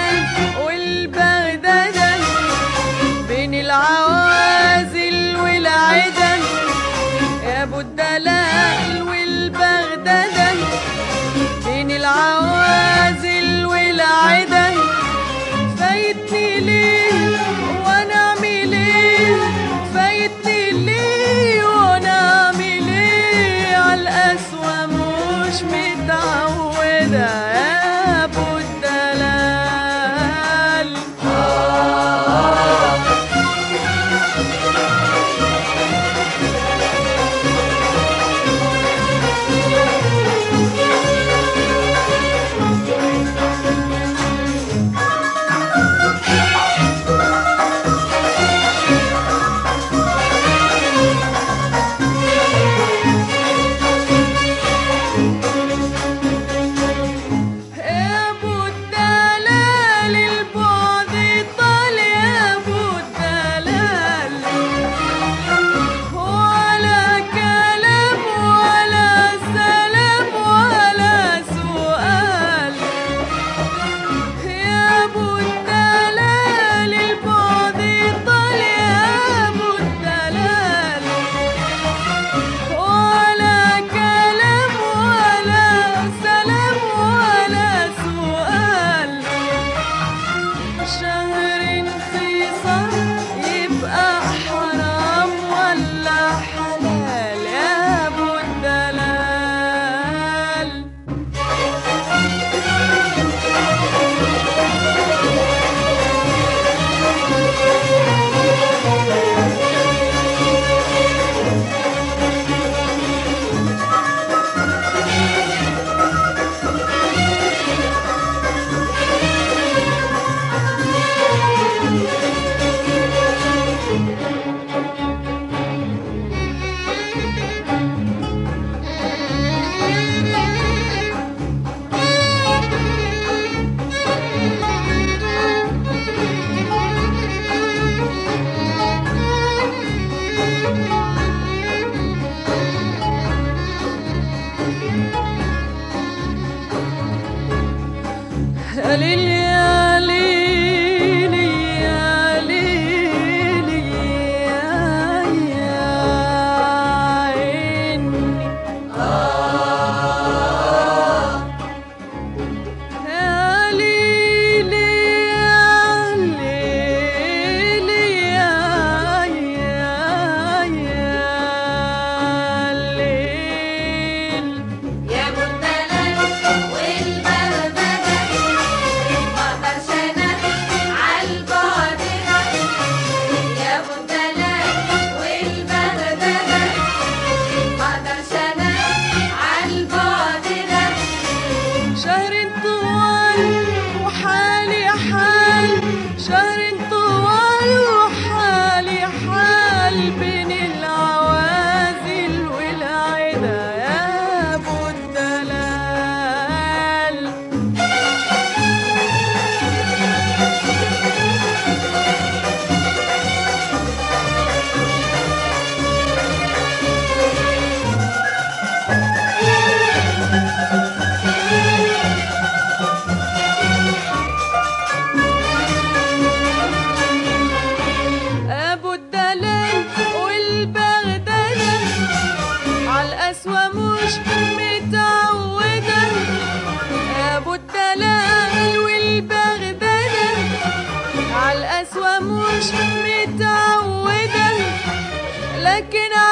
والبغدادة بين العوازل والعدن يا ابو الدلال والبغدادة بين العوازل والعدن فايتني ليه وانا اعمل ايه فايتني ليه وانا اعمل ايه على القسوة مش متعودة يا ابو الدلال يا ابو الدلال البعد طال يا ابو الدلال ولا كلام ولا سلام ولا سؤال يا ابو الدلال البعد طال يا ابو الدلال ولا كلام ولا سلام ولا سؤال شهر انتصار يبقى حرام ولا حلال يا ابو الدلال يا ليل يا ليل يا ليل يا يا عيني يا ليل يا ليل يا يا يا ليل يا ابو الدلال والبغدادة ما اقدرش انا عالبعد يا ابو الدلال والبغدادة ما اقدرش انا عالبعد شهر طوال وحالي حال شهر طوال وحالي حال بين العوازل والعدا يا ابو الدلال ابو الدلال والبغدادة عالقسوة مش متعودة ابو الدلال والبغدادة عالقسوة مش متعودة لكن